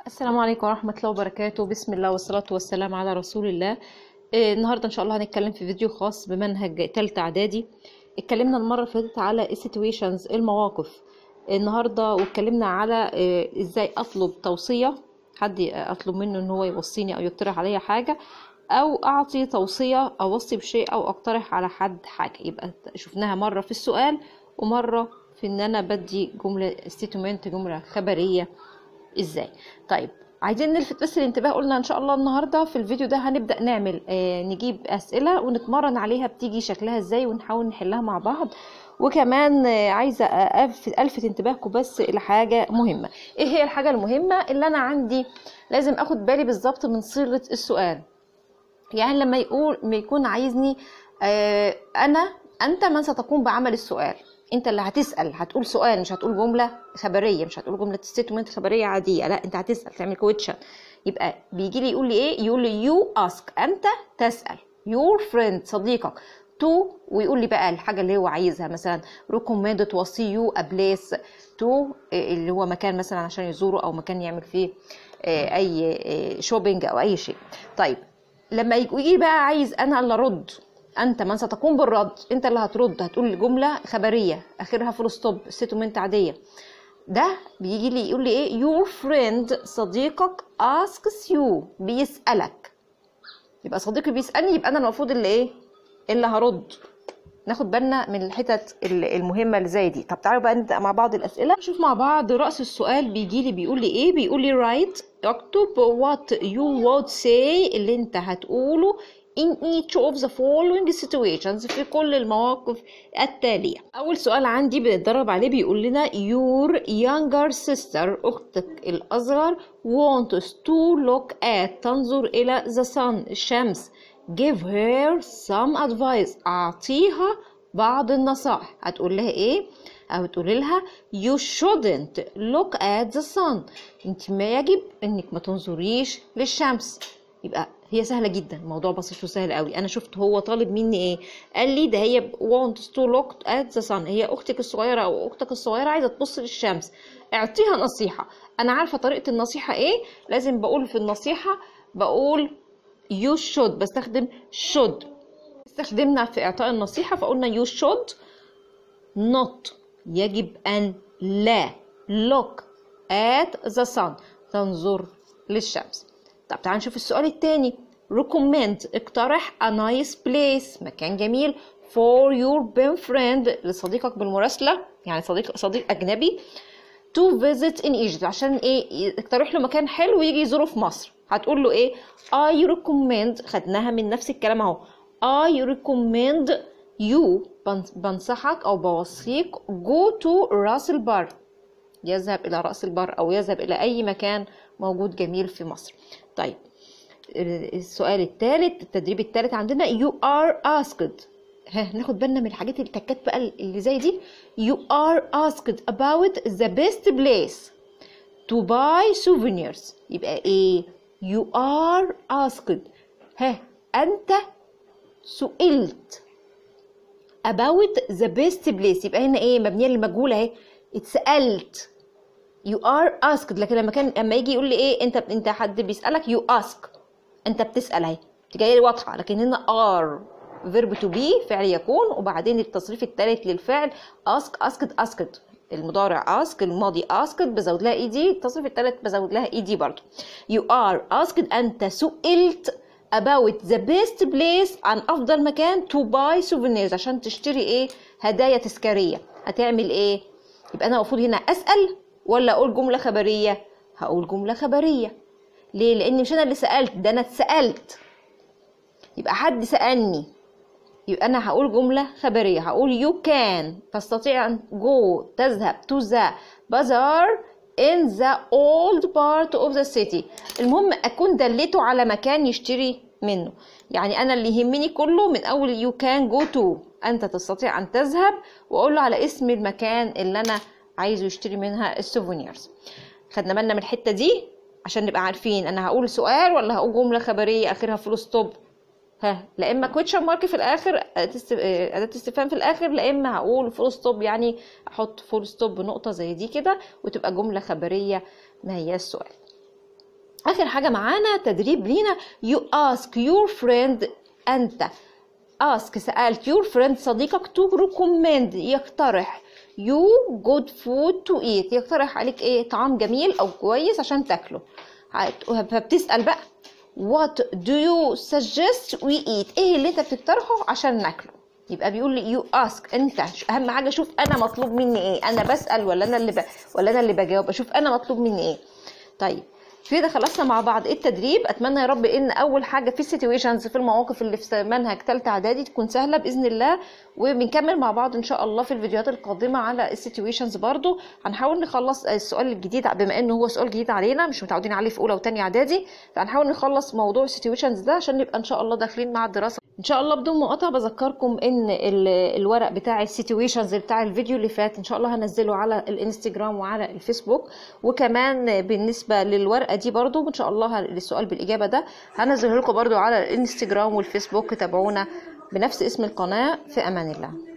السلام عليكم ورحمة الله وبركاته بسم الله والصلاة والسلام على رسول الله آه، النهاردة إن شاء الله هنتكلم في فيديو خاص بمنهج تالتة إعدادي اتكلمنا المرة اللي فاتت على السيتويشنز المواقف النهاردة واتكلمنا على آه، إزاي أطلب توصية حد أطلب منه إن هو يوصيني أو يقترح عليا حاجة أو أعطي توصية أوصي بشيء أو أقترح على حد حاجة يبقى شفناها مرة في السؤال ومرة في إن أنا بدي جملة ستيتمنت جملة خبرية ازاي طيب عايزين نلفت بس الانتباه قلنا ان شاء الله النهارده في الفيديو ده هنبدا نعمل آه نجيب اسئله ونتمرن عليها بتيجي شكلها ازاي ونحاول نحلها مع بعض وكمان آه عايزه الفت الفت انتباهكم بس لحاجه مهمه ايه هي الحاجه المهمه اللي انا عندي لازم اخد بالي بالظبط من صيغه السؤال يعني لما يقول ما يكون عايزني آه انا انت من ستقوم بعمل السؤال انت اللي هتسال هتقول سؤال مش هتقول جمله خبريه مش هتقول جمله ستيتمنت خبريه عاديه لا انت هتسال تعمل كويتشن يبقى بيجي لي يقول لي ايه يقول لي يو اسك انت تسال يور فريند صديقك تو ويقول لي بقى الحاجه اللي هو عايزها مثلا ريكومند توصي يو ا بليس تو اللي هو مكان مثلا عشان يزوره او مكان يعمل فيه اي شوبينج او اي شيء طيب لما يجي بقى عايز انا اللي ارد انت من ستقوم بالرد انت اللي هترد هتقول جمله خبريه اخرها فول ستوب ستيتمنت عاديه ده بيجي لي يقول لي ايه your friend صديقك asks you بيسالك يبقى صديقي بيسالني يبقى انا المفروض اللي ايه اللي هرد ناخد بالنا من الحتت المهمه اللي زي دي طب تعالوا بقى نبدا مع بعض الاسئله نشوف مع بعض راس السؤال بيجي لي بيقول لي ايه بيقول لي write اكتب what you would say اللي انت هتقوله in each of the following situations في كل المواقف التالية أول سؤال عندي بنتدرب عليه بيقول لنا your younger sister أختك الأصغر wants to look at تنظر إلى the sun الشمس give her some advice أعطيها بعض النصائح هتقول لها إيه أو تقول لها you shouldn't look at the sun أنت ما يجب أنك ما تنظريش للشمس يبقى هي سهله جدا الموضوع بسيط وسهل قوي انا شفت هو طالب مني ايه قال لي ده هي wants to look at the sun هي اختك الصغيره او اختك الصغيره عايزه تبص للشمس اعطيها نصيحه انا عارفه طريقه النصيحه ايه لازم بقول في النصيحه بقول you should بستخدم should استخدمنا في اعطاء النصيحه فقلنا you should not يجب ان لا look at the sun تنظر للشمس طب تعال نشوف السؤال التاني recommend اقترح a nice place مكان جميل for your best friend لصديقك بالمراسلة يعني صديق صديق أجنبي to visit in Egypt عشان ايه اقترح له مكان حلو ويجي يزوره في مصر هتقول له ايه I recommend خدناها من نفس الكلام اهو I recommend you بنصحك او بوصيك go to راس البر يذهب الى راس البر او يذهب الى اي مكان موجود جميل في مصر طيب السؤال الثالث التدريب الثالث عندنا you are asked ها ناخد بالنا من الحاجات التكات بقى اللي زي دي you are asked about the best place to buy souvenirs يبقى ايه you are asked ها انت سئلت about the best place يبقى هنا ايه مبنيه للمجهول اهي اتسالت you are asked لكن لما كان اما يجي يقول لي ايه انت انت حد بيسالك you ask انت بتسال اهي جايه واضحه لكن هنا are verb to be فعل يكون وبعدين التصريف الثالث للفعل ask asked asked المضارع ask الماضي asked بزود لها اي دي التصريف الثالث بزود لها اي دي برضه you are asked انت سئلت about the best place عن افضل مكان to buy souvenirs عشان تشتري ايه هدايا تذكاريه هتعمل ايه يبقى انا المفروض هنا اسال ولا اقول جمله خبريه هقول جمله خبريه ليه لان مش انا اللي سالت ده انا اتسالت يبقى حد سالني يبقى انا هقول جمله خبريه هقول you can تستطيع ان go تذهب to the bazaar in the old part of the city المهم اكون دلته على مكان يشتري منه يعني انا اللي يهمني كله من اول you can go to انت تستطيع ان تذهب واقول له على اسم المكان اللي انا عايزه يشتري منها السوفونيرز خدنا بالنا من الحته دي عشان نبقى عارفين انا هقول سؤال ولا هقول جمله خبريه اخرها فول ستوب ها لا اما كويتشن مارك في الاخر اداه استفهام في الاخر لا اما هقول فول ستوب يعني احط فول ستوب بنقطه زي دي كده وتبقى جمله خبريه ما هي السؤال اخر حاجه معانا تدريب لينا you ask your friend انت ask سألت your friend صديقك to recommend يقترح you good food to eat يقترح عليك ايه طعام جميل او كويس عشان تاكله هت- فبتسأل بقى what do you suggest we eat ايه اللي انت بتقترحه عشان ناكله يبقى بيقول لي you ask انت اهم حاجه شوف انا مطلوب مني ايه انا بسأل ولا انا اللي ب... ولا انا اللي بجاوب اشوف انا مطلوب مني ايه طيب كده خلصنا مع بعض التدريب اتمنى يا رب ان اول حاجه في السيتويشنز في المواقف اللي في منهج ثالثه اعدادي تكون سهله باذن الله وبنكمل مع بعض ان شاء الله في الفيديوهات القادمه على السيتويشنز برضو هنحاول نخلص السؤال الجديد بما انه هو سؤال جديد علينا مش متعودين عليه في اولى وثانيه اعدادي فهنحاول نخلص موضوع السيتويشنز ده عشان نبقى ان شاء الله داخلين مع الدراسه ان شاء الله بدون مقاطعه بذكركم ان ال- الورق بتاع السيتويشنز بتاع الفيديو اللي فات ان شاء الله هنزله على الانستجرام وعلى الفيسبوك وكمان بالنسبه للورقه دي برضو ان شاء الله السؤال بالاجابه ده هنزله لكم برضو على الانستجرام والفيسبوك تابعونا بنفس اسم القناه في امان الله